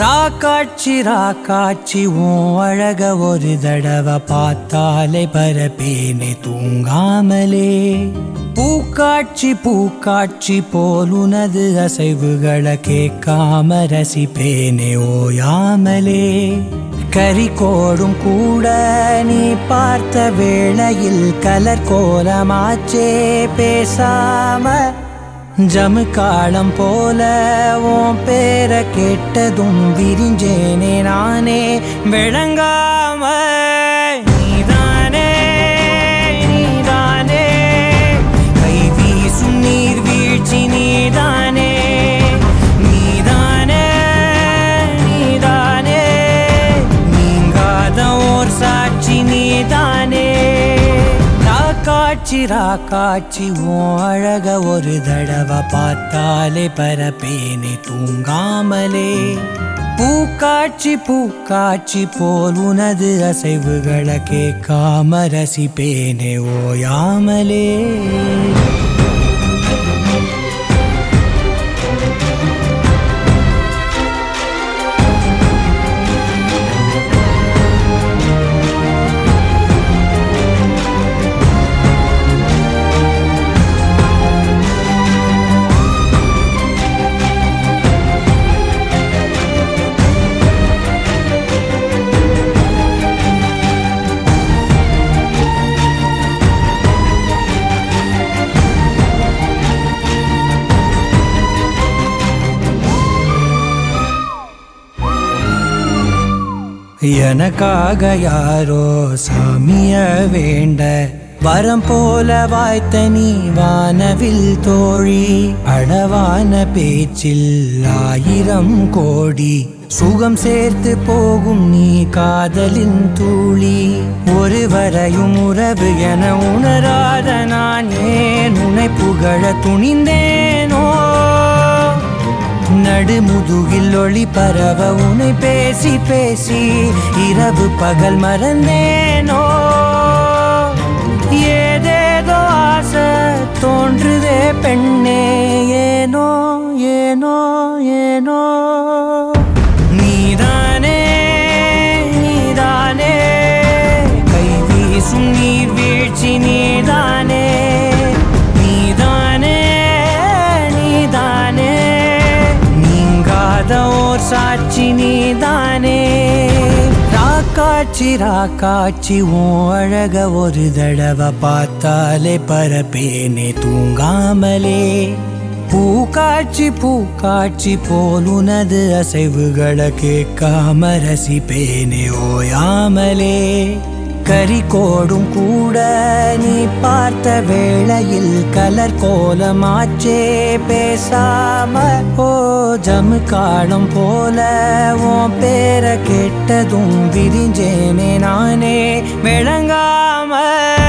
ராக்காட்சி ராக்காட்சி உன் அழக ஒரு தடவை பார்த்தாலே பரப்பேனே தூங்காமலே பூக்காட்சி பூக்காட்சி போல் உனது அசைவுகளை கேட்காம ரசிப்பேனே ஓயாமலே கரிகோடும் கூட நீ பார்த்த வேளையில் கலர் கோலமாச்சே பேசாம ஜமுக்காலம் போல உன் பேரை கேட்டதும் விரிஞ்சேனே நானே விளங்காம நீதானே நீதானே கை வீசும் நீர் வீழ்ச்சி நீதானே நீதானே நீதானே நீங்காத ஓர் சாட்சி நீதானே ராக்காட்சி ராக்காட்சி உன் அழக ஒரு தடவை பார்த்தாலே பரப்பேனே தூங்காமலே பூக்காட்சி பூக்காட்சி போல் உனது அசைவுகளை கேட்காம ரசிப்பேனே ஓயாமலே எனக்காக யாரோ சாமிய வேண்ட வரம் போல வாய்த்த நீ வானவில் தோழி அடவான பேச்சில் ஆயிரம் கோடி சுகம் சேர்த்து போகும் நீ காதலின் தூளி ஒருவரையும் உறவு என உணராத நான் ஏன் உன்னை புகழ துணிந்தேனோ நடுமுதுகில் ஒளி பரவ உன்னை பேசி பேசி இரவு பகல் மறந்தேனோ ஏதேதோ ஆசை தோன்றுதே பெண்ணே ஏனோ ஏனோ ஏனோ நீதானே நீதானே கை வீசும் நீர் வீழ்ச்சி நீதானே நீதானே நீதானே நீங்காத ஓர் சாட்சி நீதானே ராக்காட்சி ராக்காட்சி உன் அழக ஒரு தடவை பார்த்தாலே பரப்பேனே தூங்காமலே பூக்காட்சி பூக்காட்சி போல் உனது அசைவுகளை கேட்காம ரசிப்பேனே ஓயாமலே கரிகோடும் கூட நீ பார்த்த வேளையில் கலர் கோலமாச்சே பேசாம ஓ ஜமுக்காலம் போல உன் பேரை கேட்டதும் விரிஞ்சேனே நானே விளங்காம